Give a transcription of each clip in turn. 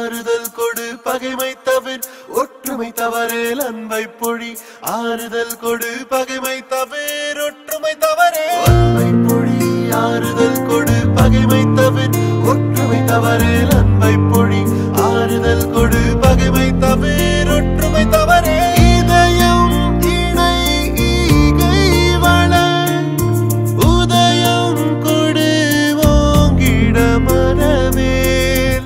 ஆறுதல் கொடு பகைமை தவிர ஒற்றுமை தவறேல் அன்பை பொழி ஆறுதல் கொடு பகைமை தவிர ஒற்றுமை தவறே அன்பை பொழி ஆறுதல் கொடு பகைமை தவிர ஒற்றுமை தவறேல் அன்பை பொழி ஆறுதல் கொடு பகைமை தவிர ஒற்றுமை தவறே இதயம் இணை ஈகை வள உதயம் கொடு ஓங்கிட மனவேல்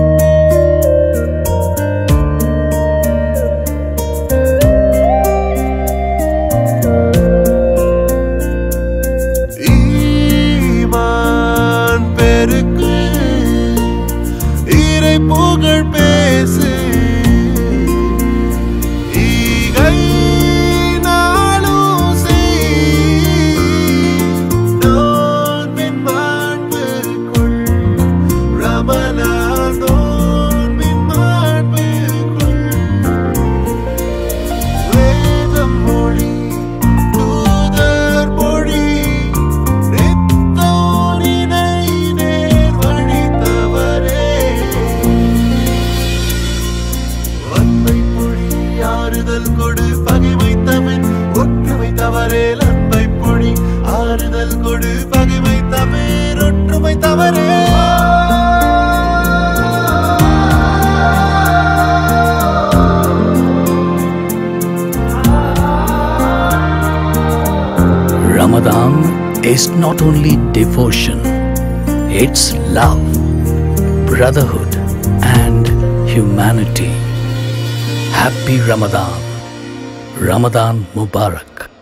ஈமான் பெருக்கு இறை புகழ் பேசு ஈகை நாளும் செய். நோன்பின் மாண்புக்குள் ரமலான் நோன்பின் மாண்புக்குள் வேதம் மொழி தூதர் மொழி நித்தோரினை நேர் வழி தவறே அன்பை பொழி ஆறுதல் கொடு பகைமை தமிழ் ஒற்றுமை தவறேல் அன்பை பொழி ஆறுதல் கொடு பகைமை தமிழ் ஒற்றுமை தவறே Ramadan is not only devotion, it's love, brotherhood, and humanity. Happy Ramadan. Ramadan Mubarak.